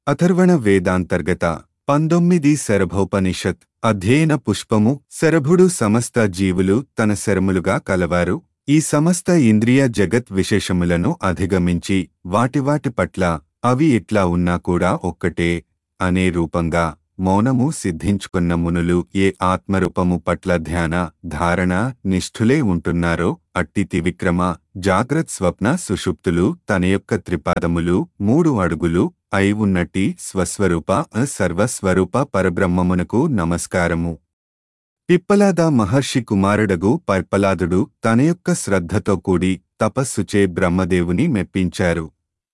అథర్వణ వేదాంతర్గత పంతొమ్మిది శరభోపనిషత్ అధ్యయన పుష్పము శరభుడు సమస్త జీవులు తన శరములుగా కలవారు ఈ సమస్త ఇంద్రియ జగత్ విశేషములను అధిగమించి వాటివాటి పట్ల అవి ఇట్లా ఉన్నా కూడా ఒక్కటే అనే రూపంగా మౌనము సిద్ధించుకున్న మునులు ఏ ఆత్మరూపము పట్ల ధ్యాన ధారణ నిష్ఠులే ఉంటున్నారో అట్టి త్రివిక్రమ జాగ్రత్ స్వప్న సుషుప్తులు తన యొక్క త్రిపాదములు మూడు అడుగులు అయి ఉన్నట్టి స్వస్వరూప సర్వస్వరూప పరబ్రహ్మమునకు నమస్కారము పిప్పలాద మహర్షి కుమారుడగు పైప్పలాదుడు తన యొక్క శ్రద్ధతో కూడి తపస్సుచే బ్రహ్మదేవుని మెప్పించారు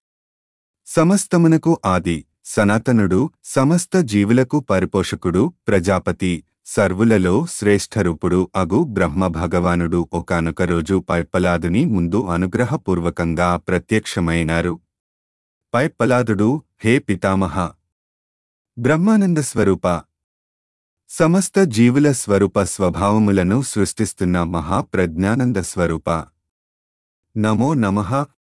సమస్తమునకు ఆది సనాతనుడు సమస్త జీవులకు పరిపోషకుడు ప్రజాపతి సర్వులలో శ్రేష్ఠరూపుడు అగు బ్రహ్మ భగవానుడు ఒకనొక రోజు పైప్పలాదుని ముందు అనుగ్రహపూర్వకంగా ప్రత్యక్షమైనారు పైప్పలాదుడు హే పితామహ బ్రహ్మానంద స్వరూప సమస్త జీవుల స్వరూప స్వభావములను సృష్టిస్తున్న మహాప్రజ్ఞానంద స్వరూప నమో నమః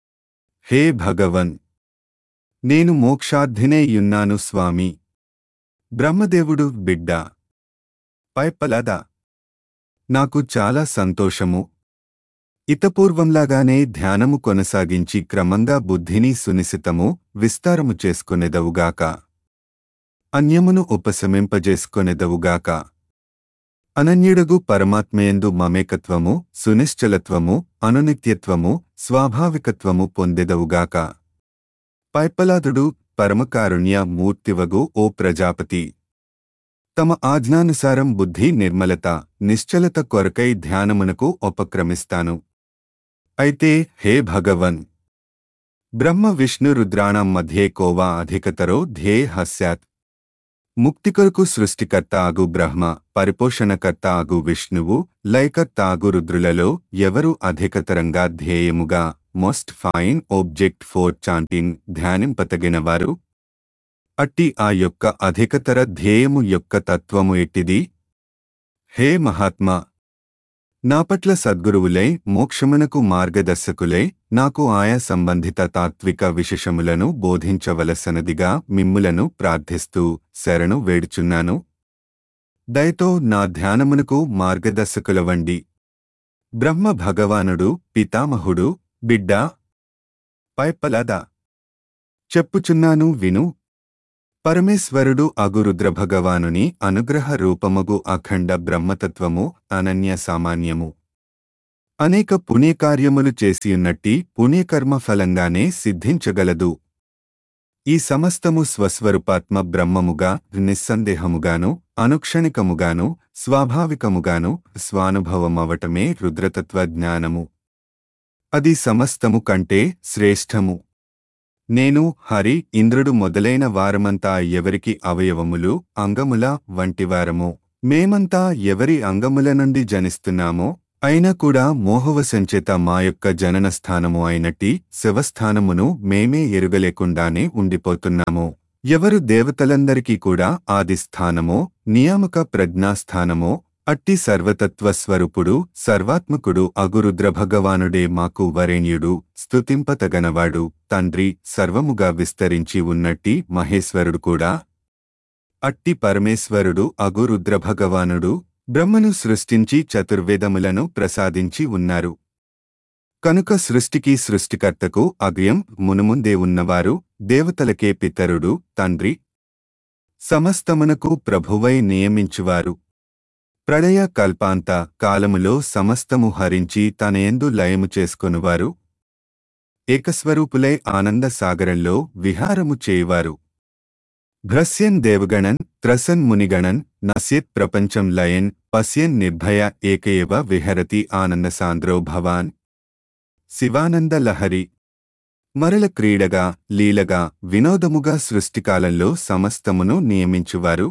హే భగవన్ నేను మోక్షార్థినే యున్నాను స్వామి బ్రహ్మదేవుడు బిడ్డ పైప్పలద నాకు చాలా సంతోషము ఇతపూర్వంలాగానే ధ్యానము కొనసాగించి క్రమంగా బుద్ధిని సునిశితము విస్తారము చేసుకొనెదవుగాక అన్యమును ఉపశమింపజేసుకొనెదవుగాక అనన్యుడగు పరమాత్మయందు మమేకత్వము సునిశ్చలత్వము అనునిత్యత్వము స్వాభావికత్వము పొందెదవుగాక పైప్పలాదుడు పరమకారుణ్య మూర్తివగు ఓ ప్రజాపతి తమ ఆజ్ఞానుసారం బుద్ధి నిర్మలత నిశ్చలత కొరకై ధ్యానమునకు ఉపక్రమిస్తాను అయితే హే భగవన్ బ్రహ్మ విష్ణు రుద్రాణం మధ్యే కోవా అధికతరో ధ్యేయ హస్యాత్ ముక్తి కొరకు సృష్టికర్త ఆగు బ్రహ్మ పరిపోషణకర్త ఆగు విష్ణువు లయకర్త ఆగు రుద్రులలో ఎవరు అధికతరంగా ధ్యేయముగా most fine object for chanting ధ్యానింపతగినవారు అట్టి ఆ యొక్క అధికతర ధ్యేయము యొక్క తత్వము ఎట్టిది హే మహాత్మా నా పట్ల సద్గురువులై మోక్షమునకు మార్గదర్శకులై నాకు ఆయా సంబంధిత తాత్విక విశేషములను బోధించవలసనదిగా మిమ్ములను ప్రార్థిస్తూ శరణు వేడుచున్నాను దయతో నా ధ్యానమునకు మార్గదర్శకులవండి బ్రహ్మ భగవానుడు పితామహుడు బిడ్డా పైప్పలద చెప్పుచున్నాను విను పరమేశ్వరుడు అగురుద్ర భగవానుని అనుగ్రహ రూపమగు అఖండ బ్రహ్మతత్వము అనన్య సామాన్యము అనేక పుణ్యకార్యములు చేసియున్నట్టి పుణ్యకర్మ ఫలంగానే సిద్ధించగలదు ఈ సమస్తము స్వస్వరూపాత్మ బ్రహ్మముగా నిస్సందేహముగాను అనుక్షణికముగాను స్వాభావికముగాను స్వానుభవమవటమే రుద్రతత్వ జ్ఞానము అది సమస్తము కంటే శ్రేష్టము నేను హరి ఇంద్రుడు మొదలైన వారమంతా ఎవరికి అవయవములు అంగముల వంటివారమో మేమంతా ఎవరి అంగముల నుండి జనిస్తున్నామో అయినా కూడా మోహవశంచేత మా యొక్క జనన స్థానము అయినట్టి శివస్థానమును మేమే ఎరుగలేకుండానే ఉండిపోతున్నాము ఎవరు దేవతలందరికీ కూడా ఆది స్థానమో నియామక ప్రజ్ఞాస్థానమో అట్టి సర్వతత్వ స్వరూపుడు సర్వాత్మకుడు అగురుద్ర భగవానుడే మాకు వరేణ్యుడు స్తుతింపతగనవాడు తండ్రి సర్వముగా విస్తరించి ఉన్నట్టి మహేశ్వరుడు కూడా అట్టి పరమేశ్వరుడు అగురుద్ర భగవానుడు బ్రహ్మను సృష్టించి చతుర్వేదములను ప్రసాదించి ఉన్నారు కనుక సృష్టికి సృష్టికర్తకు అగయం మునుముందే ఉన్నవారు దేవతలకే పితరుడు తండ్రి సమస్తమునకు ప్రభువై నియమించువారు ప్రళయ కల్పాంత కాలములో సమస్తము హరించి తనయందు లయము చేసుకొనువారు ఏకస్వరూపులై ఆనంద సాగరంలో విహారము చేయువారు భ్రస్యన్ దేవగణన్ త్రసన్ మునిగణన్ నశ్యత్ ప్రపంచం లయన్ పశ్యన్ నిర్భయ ఏకయవ విహరతి ఆనందసాంద్రో భవాన్ శివానంద లహరి మరల క్రీడగా లీలగా వినోదముగా సృష్టికాలంలో సమస్తమును నియమించువారు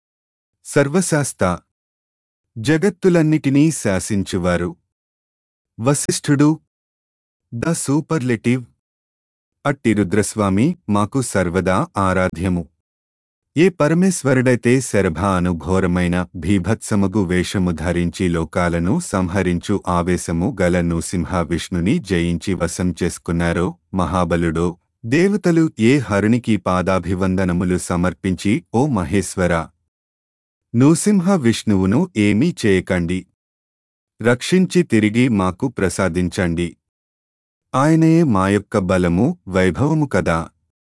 సర్వశాస్త జగత్తులన్నిటినీ శాసించువారు వశిష్ఠుడు ద సూపర్లెటివ్ అట్టి రుద్రస్వామి మాకు సర్వదా ఆరాధ్యము ఏ పరమేశ్వరుడైతే శరభ అను ఘోరమైన భీభత్సమగు వేషము ధరించి లోకాలను సంహరించు ఆవేశము గల నృసింహ విష్ణుని జయించి వశం చేసుకున్నారో మహాబలుడో దేవతలు ఏ హరునికి పాదాభివందనములు సమర్పించి ఓ మహేశ్వర నృసింహ విష్ణువును ఏమీ చేయకండి రక్షించి తిరిగి మాకు ప్రసాదించండి ఆయనే మా యొక్క బలము వైభవము కదా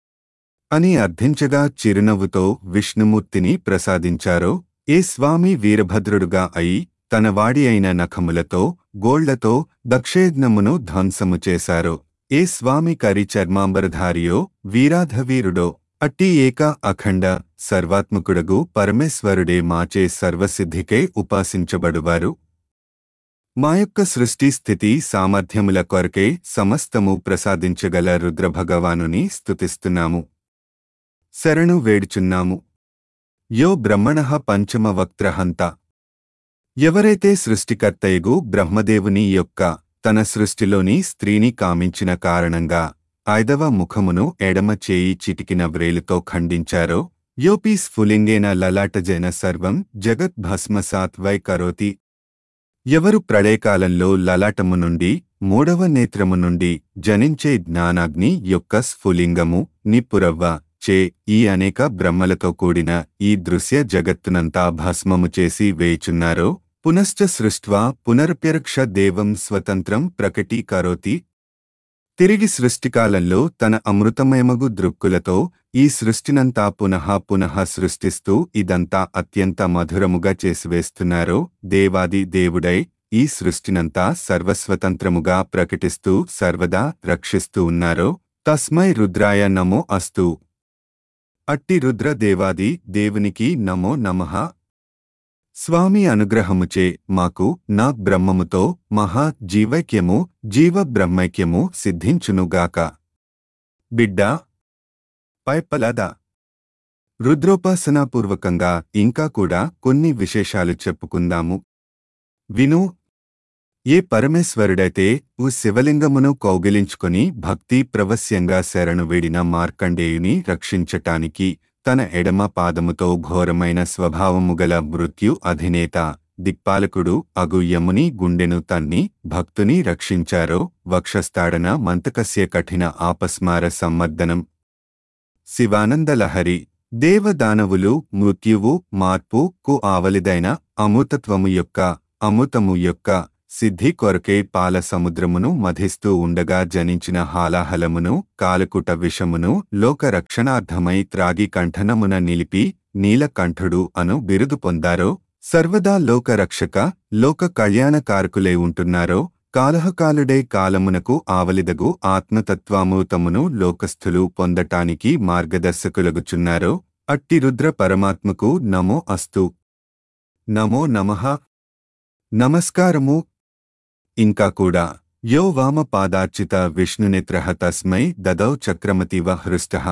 అని అర్థించగా చిరునవ్వుతో విష్ణుమూర్తిని ప్రసాదించారో ఏ స్వామి వీరభద్రుడుగా అయి తన వాడి అయిన నఖములతో గోళ్లతో దక్షయజ్ఞమును ధ్వంసము చేశారో ఏ స్వామి కరి చర్మాంబరధారియో వీరాధవీరుడో అట్టి ఏక అఖండ సర్వాత్మకుడగు పరమేశ్వరుడే మాచే సర్వసిద్ధికై ఉపాసించబడువారు మా యొక్క సృష్టి స్థితి సామర్థ్యముల కొరకే సమస్తము ప్రసాదించగల రుద్రభగవానుని స్తుతిస్తున్నాము శరణు వేడుచున్నాము యో బ్రహ్మణ పంచమ వక్త్రహంత ఎవరైతే సృష్టికర్తయగు బ్రహ్మదేవుని యొక్క తన సృష్టిలోని స్త్రీని కామించిన కారణంగా ఐదవ ముఖమును ఎడమ చేయి చిటికిన వ్రేలుతో ఖండించారో యోపీ స్ఫులింగేన లలాటజైన సర్వం జగత్ భస్మసాత్ వై కరోతి ఎవరు ప్రళయకాలంలో లలాటము నుండి మూడవ నేత్రము నుండి జనించే జ్ఞానాగ్ని యొక్క స్ఫులింగము నిపురవ్వ చే ఈ అనేక బ్రహ్మలతో కూడిన ఈ దృశ్య జగత్తునంతా భస్మము చేసి వేయుచున్నారో పునశ్చ సృష్ట్వా పునర్ప్యరక్ష దేవం స్వతంత్రం ప్రకటీకరోతి తిరిగి సృష్టికాలంలో తన అమృతమయమగు దృక్కులతో ఈ సృష్టినంతా పునః పునః సృష్టిస్తూ ఇదంతా అత్యంత మధురముగా చేసివేస్తున్నారో దేవాది దేవుడై ఈ సృష్టినంతా సర్వస్వతంత్రముగా ప్రకటిస్తూ సర్వదా రక్షిస్తూ ఉన్నారో తస్మై రుద్రాయ నమో అస్తు అట్టి రుద్ర దేవాది దేవునికి నమో నమః స్వామి అనుగ్రహముచే మాకు నా బ్రహ్మముతో మహా జీవైక్యము జీవ బ్రహ్మైక్యము సిద్ధించునుగాక బిడ్డా పైపలద రుద్రోపాసనాపూర్వకంగా ఇంకా కూడా కొన్ని విశేషాలు చెప్పుకుందాము విను ఏ పరమేశ్వరుడైతే ఉ శివలింగమును కౌగిలించుకొని భక్తి ప్రవస్యంగా శరణు వేడిన మార్కండేయుని రక్షించటానికి తన ఎడమ పాదముతో ఘోరమైన స్వభావము గల మృత్యు అధినేత దిక్పాలకుడు అగు యముని గుండెను తన్ని భక్తుని రక్షించారో వక్షస్థాడన మంతకస్య కఠిన ఆపస్మార సమ్మర్దనం శివానందలహరి దేవదానవులు మృత్యువు మార్పు కు ఆవలిదైన అమృతత్వము యొక్క అమృతము యొక్క సిద్ధి కొరకే పాల సముద్రమును మధిస్తూ ఉండగా జనించిన హాలాహలమును కాలకుట విషమును లోకరక్షణార్థమై త్రాగి కంఠనమున నిలిపి నీలకంఠుడు అను బిరుదు పొందారో సర్వదా లోకరక్షక లోక కళ్యాణకారకులే ఉంటున్నారో కాలహకాలుడే కాలమునకు ఆవలిదగు ఆత్మతత్వామృతమును లోకస్థులు పొందటానికి మార్గదర్శకులగుచున్నారో అట్టి రుద్ర పరమాత్మకు నమో అస్తు నమో నమః నమస్కారము ఇంకా కూడా యో వామ పాదార్చిత విష్ణునేత్రః తస్మై దదౌ చక్రమతివ హృష్టః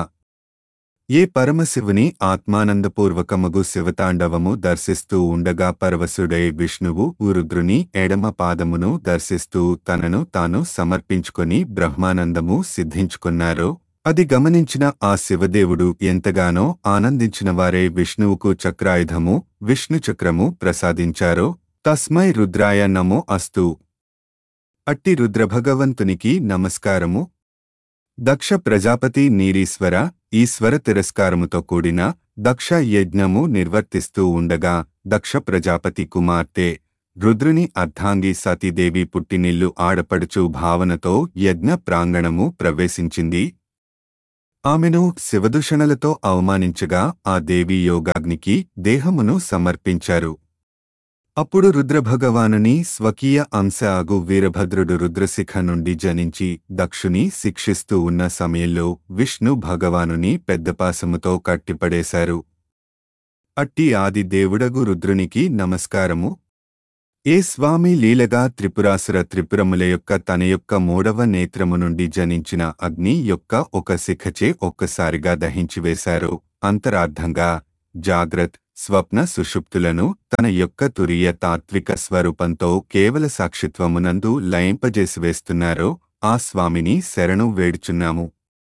ఏ పరమశివుని ఆత్మానందపూర్వకమగు శివతాండవము దర్శిస్తూ ఉండగా పరవశుడై విష్ణువు రుద్రుని ఎడమ పాదమును దర్శిస్తూ తనను తాను సమర్పించుకొని బ్రహ్మానందము సిద్ధించుకున్నారో అది గమనించిన ఆ శివదేవుడు ఎంతగానో ఆనందించిన వారే విష్ణువుకు చక్రాయుధము విష్ణు చక్రము ప్రసాదించారో తస్మై రుద్రాయ నమో అస్తు అట్టి రుద్రభగవంతునికి నమస్కారము దక్ష ప్రజాపతి నీరీశ్వర ఈశ్వర తిరస్కారముతో కూడిన దక్ష యజ్ఞము నిర్వర్తిస్తూ ఉండగా దక్ష ప్రజాపతి కుమార్తె రుద్రుని అర్ధాంగి సతీదేవి పుట్టినిల్లు ఆడపడుచు భావనతో యజ్ఞ ప్రాంగణము ప్రవేశించింది ఆమెను శివదూషణలతో అవమానించగా ఆ దేవి యోగాగ్నికి దేహమును సమర్పించారు అప్పుడు రుద్రభగవానుని స్వకీయ అంశ అగు వీరభద్రుడు రుద్రశిఖ నుండి జనించి దక్షుని శిక్షిస్తూ ఉన్న సమయంలో విష్ణు భగవానుని పెద్దపాసముతో కట్టిపడేశారు అట్టి ఆది దేవుడగు రుద్రునికి నమస్కారము ఏ స్వామి లీలగా త్రిపురాసుర త్రిపురముల యొక్క తన యొక్క మూడవ నేత్రము నుండి జనించిన అగ్ని యొక్క ఒక శిఖచే ఒక్కసారిగా దహించివేశారు అంతరార్థంగా జాగ్రత్ స్వప్న సుషుప్తులను తన యొక్క తురియ తాత్విక స్వరూపంతో కేవల సాక్షిత్వమునందు లయింపజేసివేస్తున్నారో ఆ స్వామిని శరణు వేడుచున్నాము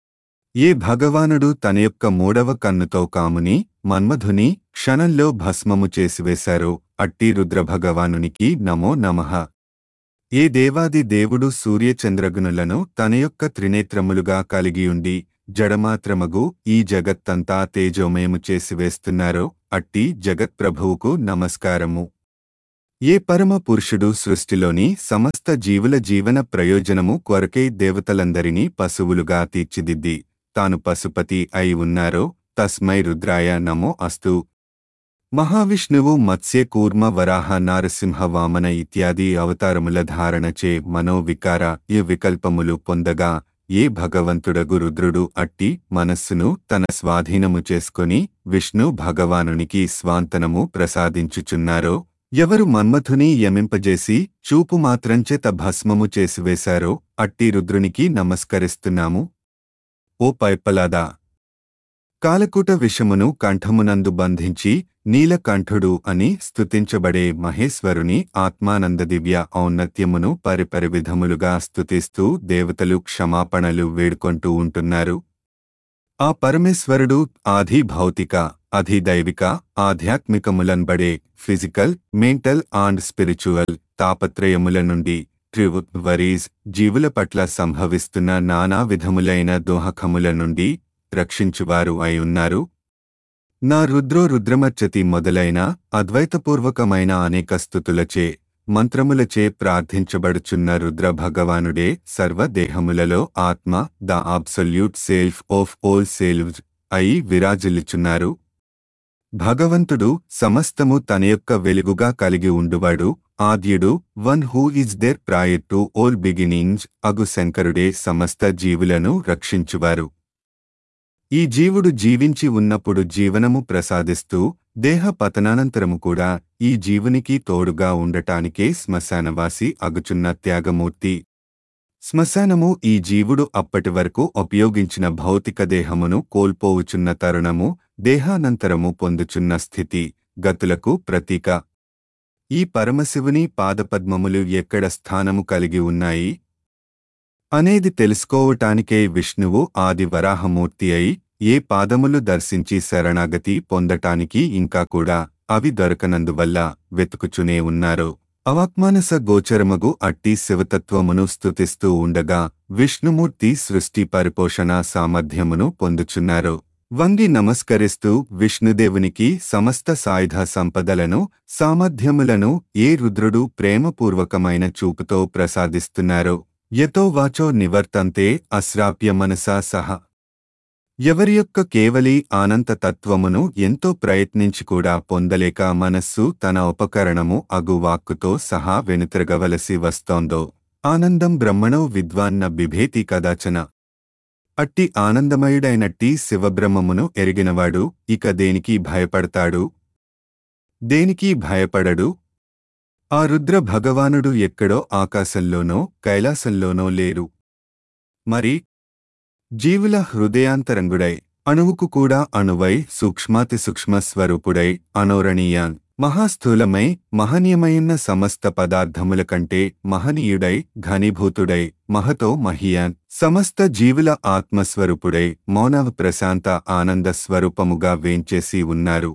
ఏ భగవానుడు తన యొక్క మూడవ కన్నుతో కాముని మన్మధుని క్షణంలో భస్మము చేసివేశారో అట్టి రుద్రభగవానునికి నమో నమః ఏ దేవాది దేవుడు సూర్యచంద్రగునులను తన యొక్క త్రినేత్రములుగా కలిగియుండి జడమాత్రమగు ఈ జగత్తంతా తేజోమయము చేసివేస్తున్నారో అట్టి జగత్ప్రభువుకు నమస్కారము ఏ పరమ పురుషుడు సృష్టిలోని సమస్త జీవుల జీవన ప్రయోజనము కొరకై దేవతలందరినీ పశువులుగా తీర్చిదిద్ది తాను పశుపతి అయి ఉన్నారో తస్మై రుద్రాయ నమో అస్తు మహావిష్ణువు మత్స్య కూర్మ వరాహ నారసింహ వామన ఇత్యాది అవతారముల ధారణచే మనోవికార ఈ వికల్పములు పొందగా ఏ భగవంతుడగు రుద్రుడు అట్టి మనస్సును తన స్వాధీనము చేసుకొని విష్ణు భగవానునికి స్వాంతనము ప్రసాదించుచున్నారో ఎవరు మన్మథుని యమింపజేసి చూపు మాత్రంచేత భస్మము చేసివేశారో అట్టి రుద్రునికి నమస్కరిస్తున్నాము ఓ పైపలాదా కాలకూట విషమును కంఠమునందు బంధించి నీలకంఠుడు అని స్తుతించబడే మహేశ్వరుని ఆత్మానంద దివ్య ఔన్నత్యమును పరిపరి విధములుగా స్తుతిస్తూ దేవతలు క్షమాపణలు వేడుకొంటూ ఉంటున్నారు ఆ పరమేశ్వరుడు ఆది భౌతిక అధిదైవిక ఆధ్యాత్మికములన్బడే ఫిజికల్ మెంటల్ అండ్ స్పిరిచువల్ తాపత్రయముల నుండి ట్రివ్ వరీస్ జీవుల పట్ల సంభవిస్తున్న నానా విధములైన దోహకముల నుండి రక్షించువారు అయి ఉన్నారు నా రుద్రో రుద్రమచ్చతి మొదలైన అద్వైతపూర్వకమైన అనేక స్థుతులచే మంత్రములచే ప్రార్థించబడుచున్న రుద్ర భగవానుడే సర్వదేహములలో ఆత్మ the absolute self of all selves అయి విరాజిల్లుచున్నారు భగవంతుడు సమస్తము తన యొక్క వెలుగుగా కలిగి ఉండువాడు ఆద్యుడు one who is there prior to all beginnings అగు శంకరుడే సమస్త జీవులను రక్షించువారు ఈ జీవుడు జీవించి ఉన్నప్పుడు జీవనము ప్రసాదిస్తూ దేహ పతనానంతరము కూడా ఈ జీవునికి తోడుగా ఉండటానికే శ్మశానవాసి అగుచున్న త్యాగమూర్తి శ్మశానము ఈ జీవుడు అప్పటి వరకు ఉపయోగించిన భౌతిక దేహమును కోల్పోవుచున్న తరుణము దేహానంతరము పొందుచున్న స్థితి గతులకు ప్రతీక ఈ పరమశివుని పాదపద్మములు ఎక్కడ స్థానము కలిగి ఉన్నాయి అనేది తెలుసుకోవటానికే విష్ణువు ఆది వరాహమూర్తి అయి ఏ పాదములు దర్శించి శరణాగతి పొందటానికి ఇంకా కూడా అవి దొరకనందువల్ల వెతుకుచునే ఉన్నారు అవాక్మానస గోచరమగు అట్టి శివతత్వమును స్తుతిస్తూ ఉండగా విష్ణుమూర్తి సృష్టి పరిపోషణ సామర్థ్యమును పొందుచున్నారు వంగి నమస్కరిస్తూ విష్ణుదేవునికి సమస్త సాయుధ సంపదలను సామర్థ్యములను ఏ రుద్రుడు ప్రేమపూర్వకమైన చూపుతో ప్రసాదిస్తున్నారో యతో వాచో నివర్తంతే అశ్రాప్య మనసా సహ ఎవరి యొక్క కేవలి ఆనంత తత్వమును ఎంతో ప్రయత్నించి కూడా పొందలేక మనస్సు తన ఉపకరణము అగు వాక్కుతో సహా వెనుతిరగవలసి వస్తోందో ఆనందం బ్రహ్మణో విద్వాన్న బిభేతి కదాచన అట్టి ఆనందమయుడైనట్టి శివబ్రహ్మమును ఎరిగినవాడు ఇక దేనికి భయపడతాడు దేనికి భయపడడు ఆ రుద్ర భగవానుడు ఎక్కడో ఆకాశంలోనో కైలాసంలోనో లేరు మరి జీవుల హృదయాంతరంగుడై అణువుకు కూడా అణువై సూక్ష్మాతి సూక్ష్మ స్వరూపుడై అనోరణీయాన్ మహాస్థూలమై మహనీయమైన సమస్త పదార్థముల కంటే మహనీయుడై ఘనీభూతుడై మహతో మహియాన్ సమస్త జీవుల ఆత్మస్వరూపుడై మౌనవ ప్రశాంత ఆనంద స్వరూపముగా వేంచేసి ఉన్నారు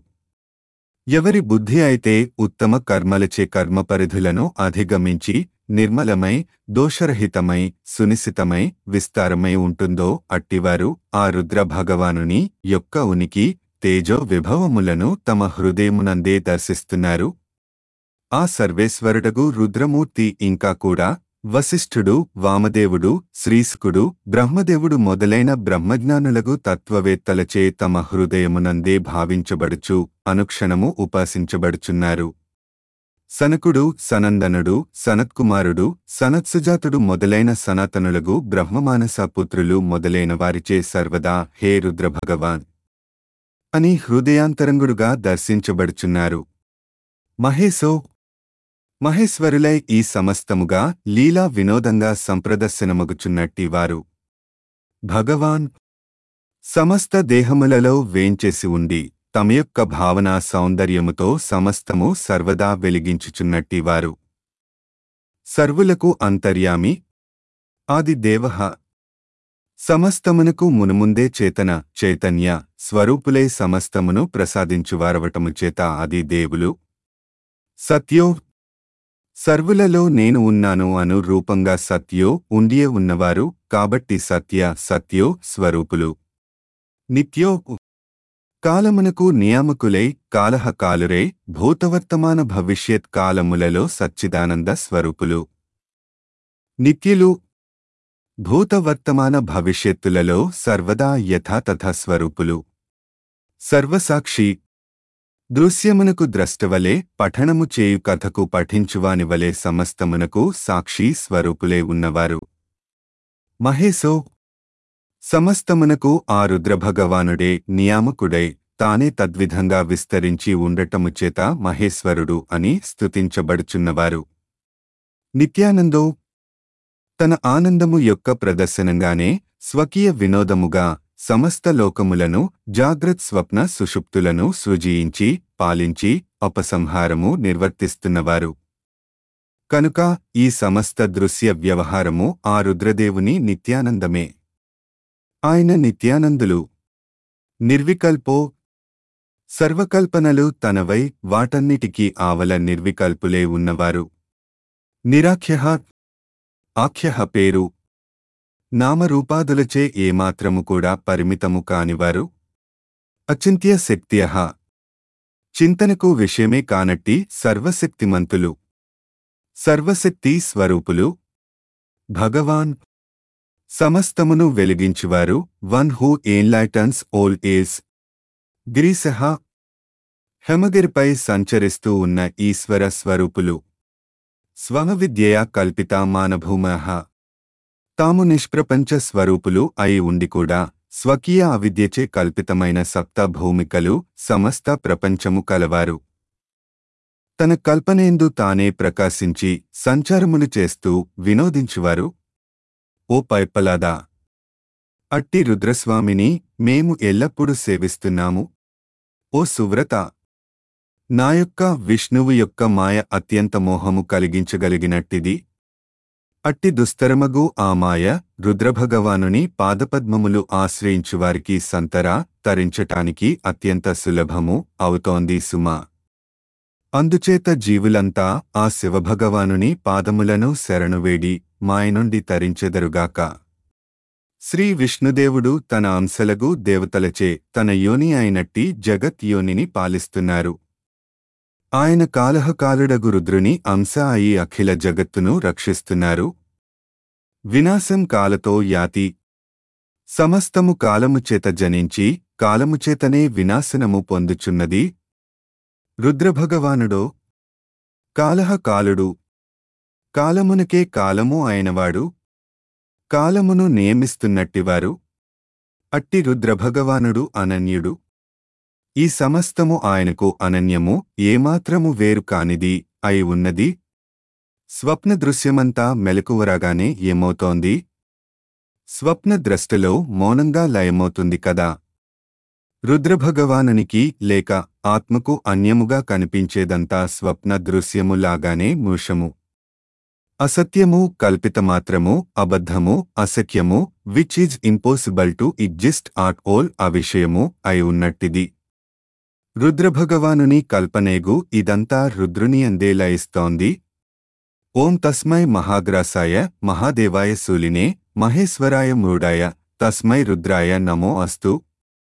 ఎవరి బుద్ధి అయితే ఉత్తమ కర్మలచే కర్మపరిధులను అధిగమించి నిర్మలమై దోషరహితమై సునిశితమై విస్తారమై ఉంటుందో అట్టివారు ఆ రుద్ర భగవానుని యొక్క ఉనికి తేజో విభవములను తమ హృదయమునందే దర్శిస్తున్నారు ఆ సర్వేశ్వరుడగు రుద్రమూర్తి ఇంకా కూడా వశిష్ఠుడు వామదేవుడు శ్రీసుకుడు బ్రహ్మదేవుడు మొదలైన బ్రహ్మజ్ఞానులగు తత్వవేత్తలచే తమ హృదయమునందే భావించబడుచు అనుక్షణము ఉపాసించబడుచున్నారు సనకుడు సనందనుడు సనత్కుమారుడు సనత్సుజాతుడు మొదలైన సనాతనులగు బ్రహ్మమానస పుత్రులు మొదలైన వారిచే సర్వదా హే రుద్రభగవాన్ అని హృదయాంతరంగుడుగా దర్శించబడుచున్నారు మహేశో మహేశ్వరులై ఈ సమస్తముగా లీలా వినోదంగా సంప్రదర్శనమగుచున్నట్టి వారు భగవాన్ సమస్త దేహములలో వేంచేసి ఉండి తమ యొక్క భావన సౌందర్యముతో సమస్తము సర్వదా వెలిగించుచున్నట్టి వారు సర్వులకు అంతర్యామి ఆది దేవః సమస్తమునకు మునుముందే చేతన చైతన్య స్వరూపులై సమస్తమును ప్రసాదించువారవటము చేత ఆది దేవులు సత్యో సర్వులలో నేను ఉన్నాను అను రూపంగా సత్యో ఉండియే ఉన్నవారు కాబట్టి సత్య సత్యో స్వరూపులు నిత్యో కాలమునకు నియామకులై కాలహ కాలురే భూతవర్తమాన భవిష్యత్ కాలములలో సచ్చిదానంద స్వరూపులు నిత్యులు భూతవర్తమాన భవిష్యత్తులలో సర్వదా యథాతథ స్వరూపులు సర్వసాక్షి దృశ్యమునకు ద్రష్టవలే పఠనము చేయు కథకు పఠించువానివలే సమస్తమునకు సాక్షి స్వరూపులే ఉన్నవారు మహేశో సమస్తమునకు ఆ రుద్రభగవానుడే నియామకుడై తానే తద్విధంగా విస్తరించి ఉండటము చేత మహేశ్వరుడు అని స్తుతించబడుచున్నవారు నిత్యానందో తన ఆనందము యొక్క ప్రదర్శనంగానే స్వకీయ వినోదముగా సమస్త లోకములను జాగ్రత్ స్వప్న సుషుప్తులను సృజించి పాలించి ఉపసంహారము నిర్వర్తిస్తున్నవారు కనుక ఈ సమస్త దృశ్య వ్యవహారము ఆ రుద్రదేవుని నిత్యానందమే ఆయన నిత్యానందులు నిర్వికల్పో సర్వకల్పనలు తనవై వాటన్నిటికీ ఆవల నిర్వికల్పులే ఉన్నవారు నిరాఖ్య ఆఖ్య పేరు నామరూపాదులచే ఏమాత్రము కూడా పరిమితము కానివారు అచింత్య శక్త్య చింతనకు విషయమే కానట్టి సర్వశక్తిమంతులు సర్వశక్తి స్వరూపులు భగవాన్ సమస్తమును వెలిగించువారు one who enlightens all age గిరీశహ హెమగిరిపై సంచరిస్తూ ఉన్న ఈశ్వర స్వరూపులు స్వవిద్యయా కల్పిత మానభూమః తాము నిష్ప్రపంచ స్వరూపులు అయి ఉండి కూడా స్వకీయ అవిద్యచే కల్పితమైన సప్త భూమికలు సమస్త ప్రపంచము కలవారు తన కల్పనేందు తానే ప్రకాశించి సంచారములు చేస్తూ వినోదించువారు ఓ పైపలాదా అట్టి రుద్రస్వామిని మేము ఎల్లప్పుడూ సేవిస్తున్నాము ఓ సువ్రత నా యొక్క విష్ణువు యొక్క మాయ అత్యంత మోహము కలిగించగలిగినట్టిది అట్టి దుస్తరమగు ఆ మాయ రుద్రభగవానుని పాదపద్మములు ఆశ్రయించువారికి సంతరా తరించటానికి అత్యంత సులభము అవుతోంది సుమా అందుచేత జీవులంతా ఆ శివభగవానుని పాదములను శరణువేడి మాయ నుండి తరించెదరుగాక శ్రీ విష్ణుదేవుడు తన అంశలగు దేవతలచే తన యోని అయినట్టి జగత్ యోనిని పాలిస్తున్నారు ఆయన కాలహకాలుడగు రుద్రుని అంశ అయి అఖిల జగత్తును రక్షిస్తున్నారు వినాశం కాలతో యాతి సమస్తము కాలము చేత జనించి కాలము చేతనే వినాశనము పొందుచున్నది రుద్రభగవానుడో కాలహ కాలుడు కాలమునకే కాలము అయినవాడు కాలమును నియమిస్తున్నట్టివారు అట్టి రుద్రభగవానుడు అనన్యుడు ఈ సమస్తము ఆయనకు అనన్యము ఏమాత్రము వేరు కానిది అయి ఉన్నది స్వప్న దృశ్యమంతా మెలకువరాగానే ఏమవుతోంది స్వప్న ద్రష్టలో మౌనంగా లయమవుతుంది కదా రుద్రభగవానునికి లేక ఆత్మకు అన్యముగా కనిపించేదంతా స్వప్న దృశ్యములాగానే మూషము అసత్యము కల్పితమాత్రము అబద్ధము అసఖ్యము which is impossible to exist at all అవిషయము అయి ఉన్నట్టిది రుద్రభగవానుని కల్పనేగు ఇదంతా రుద్రుని అందే లయిస్తోంది ఓం తస్మై మహాగ్రాసాయ మహాదేవాయ శూలినే మహేశ్వరాయ మూడాయ తస్మై రుద్రాయ నమో అస్తు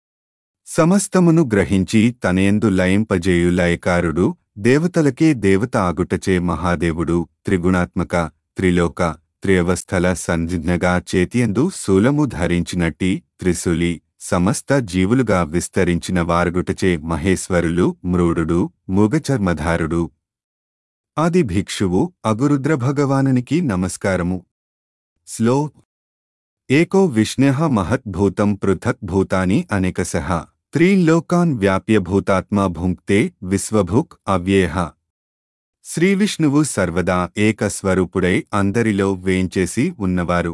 సమస్తమును గ్రహించి తనయందు లయింపజేయు లయకారుడు దేవతలకే దేవత ఆగుటచే మహాదేవుడు త్రిగుణాత్మక త్రిలోక త్రియవస్థల సంజ్ఞగా చేతియందు శూలము ధరించినట్టి త్రిశూలి సమస్త జీవులుగా విస్తరించిన వారుగుటచే మహేశ్వరులు మ్రూడుడు మూగచర్మధారుడు ఆది భిక్షువు అగురుద్ర భగవానునికి నమస్కారము స్లో ఏకో విష్ణ్య మహద్భూతం పృథక్ భూతాని అనేకశః త్రీలోకాన్ వ్యాప్య భూతాత్మా భుంక్తే విశ్వభుక్ అవ్యేహ శ్రీవిష్ణువు సర్వదా ఏకస్వరూపుడై అందరిలో వేంచేసి ఉన్నవారు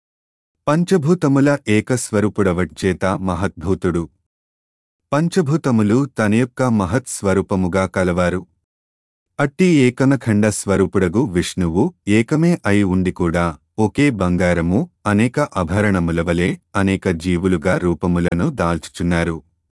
పంచభూతముల ఏకస్వరూపుడవచ్చేత మహద్భూతుడు పంచభూతములు తన యొక్క మహత్ స్వరూపముగా కలవారు అట్టి ఏకనఖండ స్వరూపుడగు విష్ణువు ఏకమే అయి ఉండి కూడా ఒకే బంగారము అనేక ఆభరణముల వలె అనేక జీవులుగా రూపములను దాల్చుచున్నారు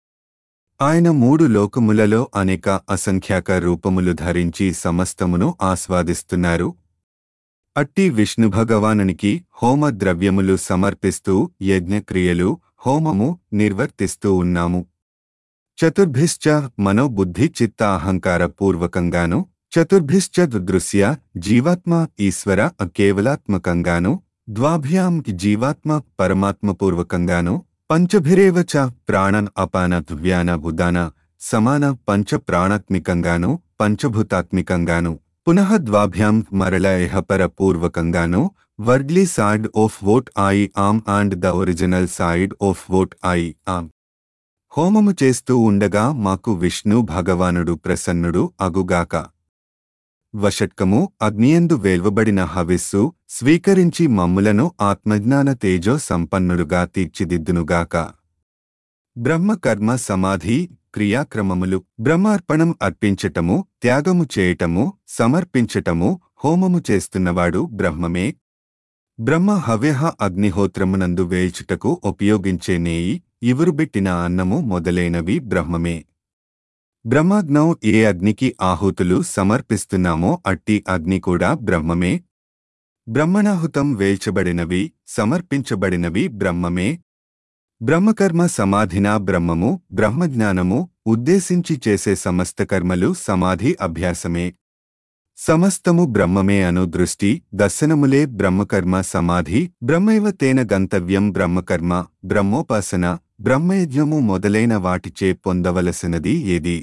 ఆయన మూడు లోకములలో అనేక అసంఖ్యాక రూపములు ధరించి సమస్తమును ఆస్వాదిస్తున్నారు అట్టి విష్ణు భగవానునికి హోమ ద్రవ్యములు సమర్పిస్తూ యజ్ఞక్రియలు హోమము నిర్వర్తిస్తూ ఉన్నాము చతుర్భిశ్చ మనోబుద్ధి చిత్త అహంకార పూర్వకంగాను చతుర్భిశ్చ దృశ్య జీవాత్మ ఈశ్వర కేవలాత్మకంగాను ద్వాభ్యాం జీవాత్మ పరమాత్మపూర్వకంగాను పంచభిరేవ చ ప్రాణన్ అపాన వ్యాన ఉదాన సమాన పంచ ప్రాణాత్మికంగాను పంచభూతాత్మికంగాను పునః ద్వాభ్యాం మరల ఇహపర పూర్వకంగాను worldly side of what I am and the original side of what I am హోమము చేస్తూ ఉండగా మాకు విష్ణు భగవానుడు ప్రసన్నుడు అగుగాక వషట్కము అగ్నియందు వేల్వబడిన హవిస్సు స్వీకరించి మమ్ములను ఆత్మజ్ఞాన తేజో సంపన్నుడుగా తీర్చిదిద్దునుగాక బ్రహ్మ కర్మ సమాధి క్రియాక్రమములు బ్రహ్మార్పణం అర్పించటము త్యాగము చేయటము సమర్పించటము హోమము చేస్తున్నవాడు బ్రహ్మమే బ్రహ్మ హవ్యహ అగ్నిహోత్రమునందు వేల్చుటకు ఉపయోగించే నేయి ఇవురుబెట్టిన అన్నము మొదలైనవి బ్రహ్మమే బ్రహ్మాగ్నం ఏ అగ్నికి ఆహుతులు సమర్పిస్తున్నామో అట్టి అగ్ని కూడా బ్రహ్మమే బ్రహ్మణాహుతం వేల్చబడినవి సమర్పించబడినవి బ్రహ్మమే బ్రహ్మకర్మ సమాధిన బ్రహ్మము బ్రహ్మజ్ఞానము ఉద్దేశించి చేసే సమస్త కర్మలు సమాధి అభ్యాసమే సమస్తము బ్రహ్మమే అను దృష్టి దర్శనములే బ్రహ్మకర్మ సమాధి బ్రహ్మైవ తేన గంతవ్యం బ్రహ్మకర్మ బ్రహ్మోపాసన బ్రహ్మయజ్ఞము మొదలైన వాటిచే పొందవలసినది ఏది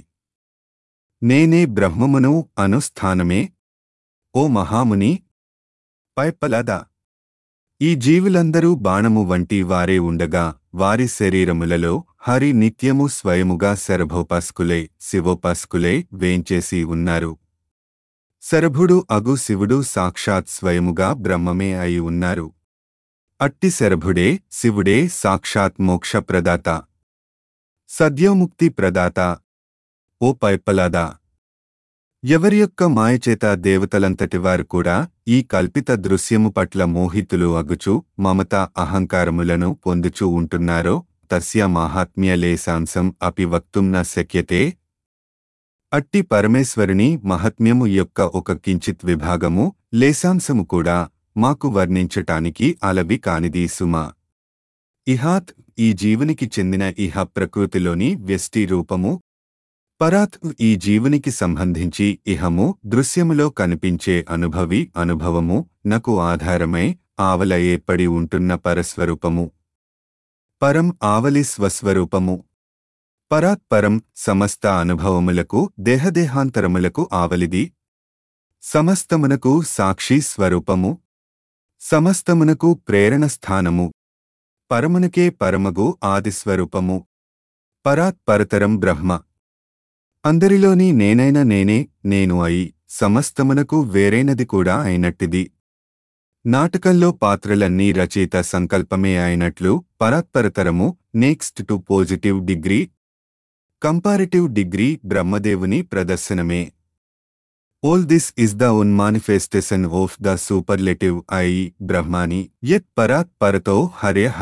నేనే బ్రహ్మమును అనుస్థానమే ఓ మహాముని పైపలద ఈ జీవులందరూ బాణము వంటి వారే ఉండగా వారి శరీరములలో హరి నిత్యము స్వయముగా శరభోపాస్కులే శివోపాస్కులే వేంచేసి ఉన్నారు శరభుడు అగు శివుడు సాక్షాత్ స్వయముగా బ్రహ్మమే అయి ఉన్నారు అట్టి శరభుడే శివుడే సాక్షాత్ మోక్ష ప్రదాత సద్యోముక్తి ప్రదాత ఓ పైపలాదా ఎవరి యొక్క మాయచేత దేవతలంతటివారు కూడా ఈ కల్పిత దృశ్యము పట్ల మోహితులు అగుచు మమత అహంకారములను పొందుచూ ఉంటున్నారో తస్య మాహాత్మ్య లేశాంశం అపి వక్తుం న శక్యతే అట్టి పరమేశ్వరుని మహత్మ్యము యొక్క ఒక కించిత్ విభాగము లేశాంశము కూడా మాకు వర్ణించటానికి అలవి కానిది సుమా ఇహాత్ ఈ జీవునికి చెందిన ఇహ ప్రకృతిలోని వ్యష్టి రూపము పరాత్ ఈ జీవునికి సంబంధించి ఇహము దృశ్యములో కనిపించే అనుభవి అనుభవము నకు ఆధారమై ఆవల ఏర్పడి ఉంటున్న పరస్వరూపము పరం ఆవలి స్వస్వరూపము పరాత్పరం సమస్త అనుభవములకు దేహదేహాంతరములకు ఆవలిది సమస్తమునకు సాక్షి స్వరూపము సమస్తమునకు ప్రేరణ స్థానము పరమునకే పరమగు ఆదిస్వరూపము పరాత్పరతరం బ్రహ్మ అందరిలోని నేనైన నేనే నేను అయి సమస్తమునకు వేరైనది కూడా అయినట్టిది నాటకంలో పాత్రలన్నీ రచయిత సంకల్పమే అయినట్లు పరాత్పరతరము next to positive degree comparative degree బ్రహ్మదేవుని ప్రదర్శనమే all this is the unmanifestation of the superlative I బ్రహ్మాని యత్ పరాత్ పరతో హర్యః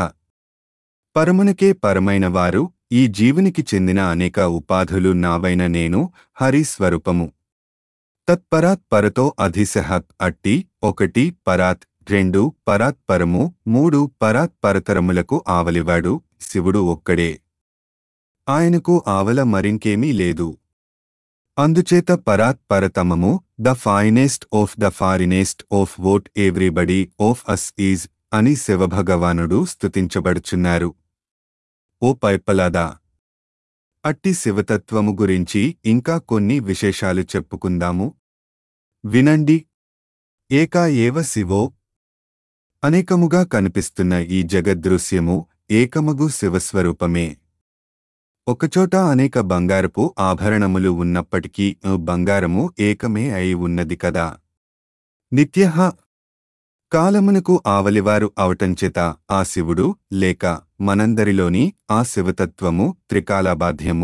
పరమునకే పరమైన వారు ఈ జీవునికి చెందిన అనేక ఉపాధులు నావైన నేను హరి స్వరూపము తత్పరాత్ పరతో అధిశః అట్టి ఒకటి పరాత్ రెండు పరాత్ పరము మూడు పరాత్ పరతరములకు ఆవలివాడు శివుడు ఒక్కడే ఆయనకు ఆవల మరింకేమీ లేదు అందుచేత పరాత్ పరతమము the finest of the farthest of what everybody of us is అని శివభగవానుడు స్తుతించబడుచున్నారు ఓ పైపలాదా అట్టి శివతత్వము గురించి ఇంకా కొన్ని విశేషాలు చెప్పుకుందాము వినండి ఏకా ఏవ శివో అనేకముగా కనిపిస్తున్న ఈ జగద్దృశ్యము ఏకమగు శివస్వరూపమే ఒకచోట అనేక బంగారపు ఆభరణములు ఉన్నప్పటికీ ఆ బంగారము ఏకమే అయి ఉన్నది కదా నిత్యః కాలమునకు ఆవలివారు అవటంచేత ఆ శివుడు లేక మనందరిలోని ఆ శివతత్వము త్రికాలబాధ్యము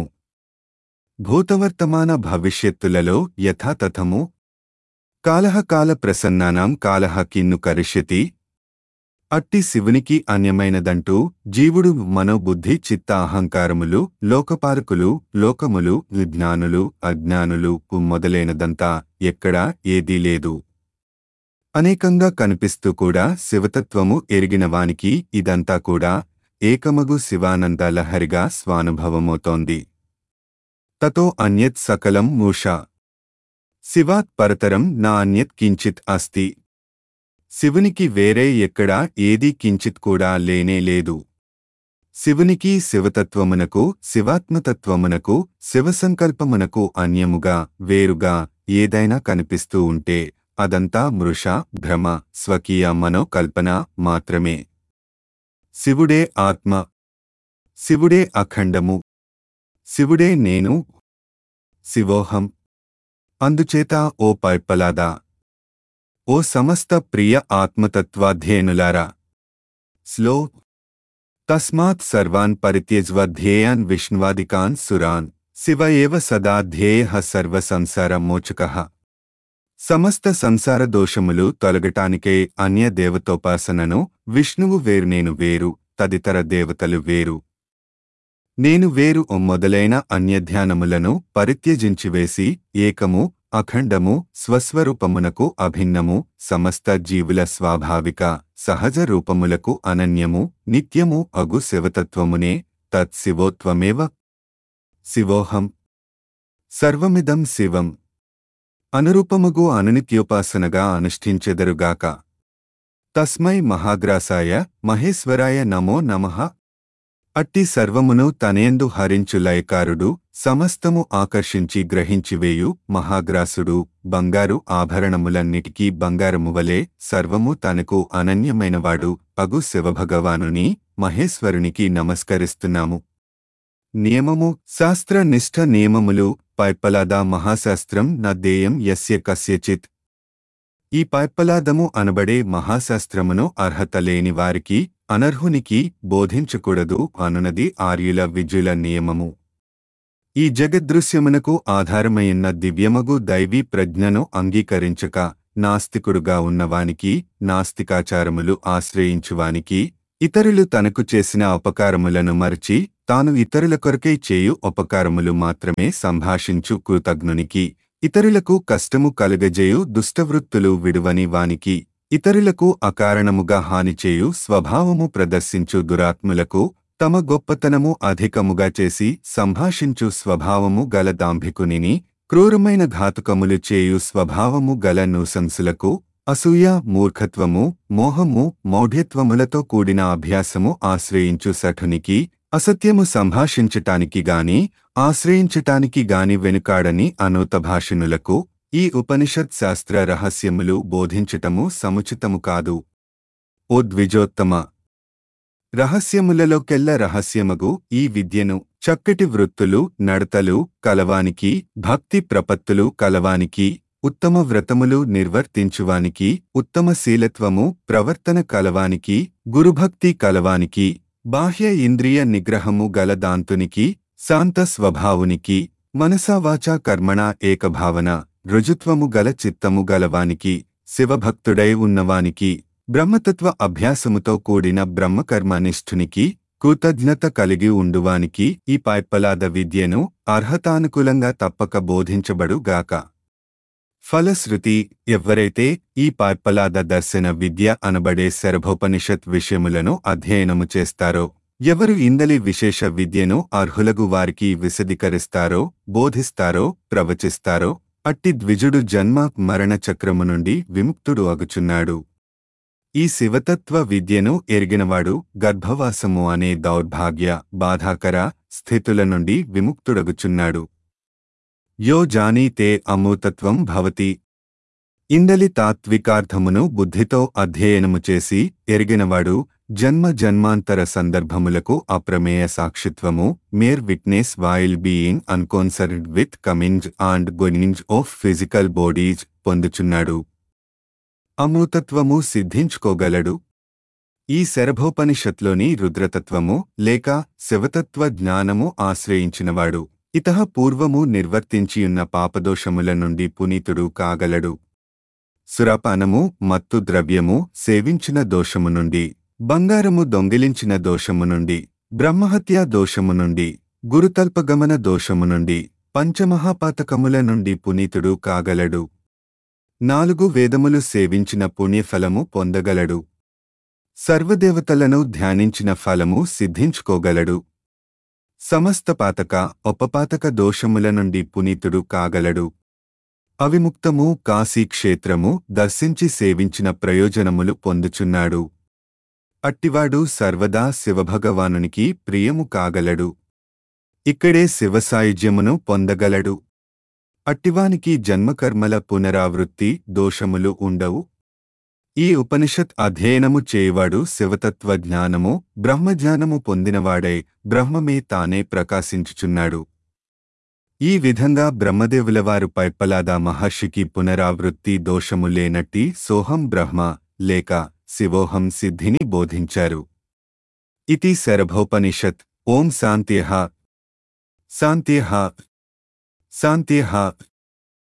భూతవర్తమాన భవిష్యత్తులలో యథాతథము కాలహ కాల ప్రసన్నానాం కాలహ కిన్ను కరిష్యతి అట్టి శివునికి అన్యమైనదంటూ జీవుడు మనోబుద్ధి చిత్త అహంకారములు లోకపారకులు లోకములు విజ్ఞానులు అజ్ఞానులు మొదలైనదంతా ఎక్కడా ఏదీ లేదు అనేకంగా కనిపిస్తూ కూడా శివతత్వము ఎరిగినవానికి ఇదంతా కూడా ఏకమగు శివానంద లహరిగా స్వానుభవమవుతోంది తతో అన్యత్ సకలం మూషా శివాత్ పరతరం నా అన్యత్ కించిత్ అస్తి శివునికి వేరే ఎక్కడా ఏదీ కించిత్ కూడా లేనే లేదు శివునికి శివతత్వమునకు శివాత్మతత్వమునకు శివసంకల్పమునకు అన్యముగా వేరుగా ఏదైనా కనిపిస్తూ ఉంటే అదంతా మృష భ్రమ స్వకీయ మనోకల్పన మాత్రమే శివుడే ఆత్మ శివుడే అఖండము శివుడే నేను శివోహం అందుచేత ఓ పైప్పలాదా ఓ సమస్త ప్రియ ఆత్మతత్వాధ్యేయునులారా స్లో తస్మాత్ సర్వాన్ పరిత్యజ్వ ధ్యేయాన్ విష్ణువాదికాన్ సురాన్ శివ ఏవ సదా ధ్యేయ సర్వ సంసార మోచక సమస్త సంసార దోషములు తొలగటానికే అన్య దేవతోపాసనను విష్ణువు వేరు నేను వేరు తదితర దేవతలు వేరు నేను వేరు మొదలైన అన్యధ్యానములను పరిత్యజించివేసి ఏకము అఖండము స్వస్వరూపమునకు అభిన్నము సమస్త జీవుల స్వాభావిక సహజ రూపములకు అనన్యము నిత్యము అగు శివతత్వమునే తత్ శివోత్వమేవ శివోహం సర్వమిదం శివం అనురూపముగు అనునిత్యోపాసనగా అనుష్ఠించెదరుగాక తస్మై మహాగ్రాసాయ మహేశ్వరాయ నమో నమః అట్టి సర్వమును తనేందు హరించు లయకారుడు సమస్తము ఆకర్షించి గ్రహించివేయు మహాగ్రాసుడు బంగారు ఆభరణములన్నిటికీ బంగారము వలె సర్వము తనకు అనన్యమైనవాడు అగు శివభగవానుని మహేశ్వరునికి నమస్కరిస్తున్నాము నియమము శాస్త్ర నిష్ఠ నియమములు పైప్పలాదా మహాశాస్త్రం నద్దేయం యస్య కస్యచిత్ ఈ పైప్పలాదము అనబడే మహాశాస్త్రమును అర్హత లేని వారికి అనర్హునికి బోధించకూడదు అనునది ఆర్యుల విజుల నియమము ఈ జగదృశ్యమునకు ఆధారమైన దివ్యమగు దైవీ ప్రజ్ఞను అంగీకరించక నాస్తికుడుగా ఉన్నవానికి నాస్తికాచారములు ఆశ్రయించువానికి ఇతరులు తనకు చేసిన అపకారములను మరచి తాను ఇతరుల కొరకై చేయు ఉపకారములు మాత్రమే సంభాషించు కృతజ్ఞునికి ఇతరులకు కష్టము కలుగజేయు దుష్టవృత్తులు విడువని వానికి ఇతరులకు అకారణముగా హానిచేయు స్వభావము ప్రదర్శించు దురాత్ములకు తమ గొప్పతనము అధికముగా చేసి సంభాషించు స్వభావము గల దాంభికునిని క్రూరమైన ఘాతుకములు చేయు స్వభావము గల నూసంసులకు అసూయ మూర్ఖత్వము మోహము మౌఢ్యత్వములతో కూడిన అభ్యాసము ఆశ్రయించు సఠునికి అసత్యము సంభాషించటానికి గాని ఆశ్రయించటానికి గాని వెనుకాడని అనూత భాషణులకు ఈ ఉపనిషత్ శాస్త్ర రహస్యములు బోధించటము సముచితము కాదు ఓ ద్విజోత్తమ రహస్యములలోకెల్ల రహస్యమగు ఈ విద్యను చక్కటి వృత్తులు నడతలు కలవానికి భక్తి ప్రపత్తులు కలవానికి ఉత్తమ వ్రతములు నిర్వర్తించువానికి ఉత్తమ శీలత్వము ప్రవర్తన కలవానికి గురుభక్తి కలవానికి బాహ్య ఇంద్రియ నిగ్రహము గల దాంతునికి శాంత స్వభావునికి మనసావాచా కర్మణ ఏకభావన రుజుత్వము గల చిత్తము గలవానికి శివభక్తుడై ఉన్నవానికి బ్రహ్మతత్వ అభ్యాసముతో కూడిన బ్రహ్మకర్మనిష్ఠునికి కృతజ్ఞత కలిగి ఉండువానికి ఈ పైప్పలాద విద్యను అర్హతానుకూలంగా తప్పక బోధించబడుగాక ఫలశ్రుతి ఎవ్వరైతే ఈ పైప్పలాద దర్శన విద్య అనబడే శరభోపనిషత్ విషయములను అధ్యయనము చేస్తారో ఎవరు ఇందలి విశేష విద్యను అర్హులగు వారికి విశదీకరిస్తారో బోధిస్తారో ప్రవచిస్తారో అట్టి ద్విజుడు జన్మ మరణ చక్రము నుండి విముక్తుడు అగుచున్నాడు ఈ శివతత్వ విద్యను ఎరిగినవాడు గర్భవాసము అనే దౌర్భాగ్య బాధాకర స్థితుల నుండి విముక్తుడగుచున్నాడు యో జానీతే అమూతత్వం భవతి ఇందలి తాత్వికార్థమును బుద్ధితో అధ్యయనము చేసి ఎరిగినవాడు జన్మ జన్మాంతర సందర్భములకు అప్రమేయ సాక్షిత్వము mere witness while being unconcerned with comings and goings of physical bodies పొందుచున్నాడు అమృతత్వము సిద్ధించుకోగలడు ఈ శరభోపనిషత్లోని రుద్రతత్వము లేక శివతత్వ జ్ఞానము ఆశ్రయించినవాడు ఇతః పూర్వము నిర్వర్తించియున్న పాపదోషముల నుండి పునీతుడు కాగలడు సురపానము మత్తు ద్రవ్యము సేవించిన దోషము నుండి బంగారము దొంగిలించిన దోషము నుండి బ్రహ్మహత్యా దోషము నుండి గురుతల్పగమన దోషము నుండి పంచమహాపాతకముల నుండి పునీతుడు కాగలడు నాలుగు వేదములు సేవించిన పుణ్యఫలము పొందగలడు సర్వదేవతలను ధ్యానించిన ఫలము సిద్ధించుకోగలడు సమస్త పాతక ఉపపాతక దోషముల నుండి పునీతుడు కాగలడు అవిముక్తము కాశీక్షేత్రము దర్శించి సేవించిన ప్రయోజనములు పొందుచున్నాడు అట్టివాడు సర్వదా శివభగవానునికి ప్రియము కాగలడు ఇక్కడే శివసాయుజ్యమును పొందగలడు అట్టివానికి జన్మకర్మల పునరావృత్తి దోషములు ఉండవు ఈ ఉపనిషత్ అధ్యయనము చేయువాడు శివతత్వ జ్ఞానము బ్రహ్మజ్ఞానము పొందినవాడై బ్రహ్మమే తానే ప్రకాశించుచున్నాడు ఈ విధంగా బ్రహ్మదేవుల వారు పైప్పలాద మహర్షికి పునరావృత్తి దోషము లేనట్టి సోహం బ్రహ్మ లేక శివోహం సిద్ధిని బోధించారు ఇతి శరభోపనిషత్ ఓం శాంత్యః శాంత్యః శాంత్యః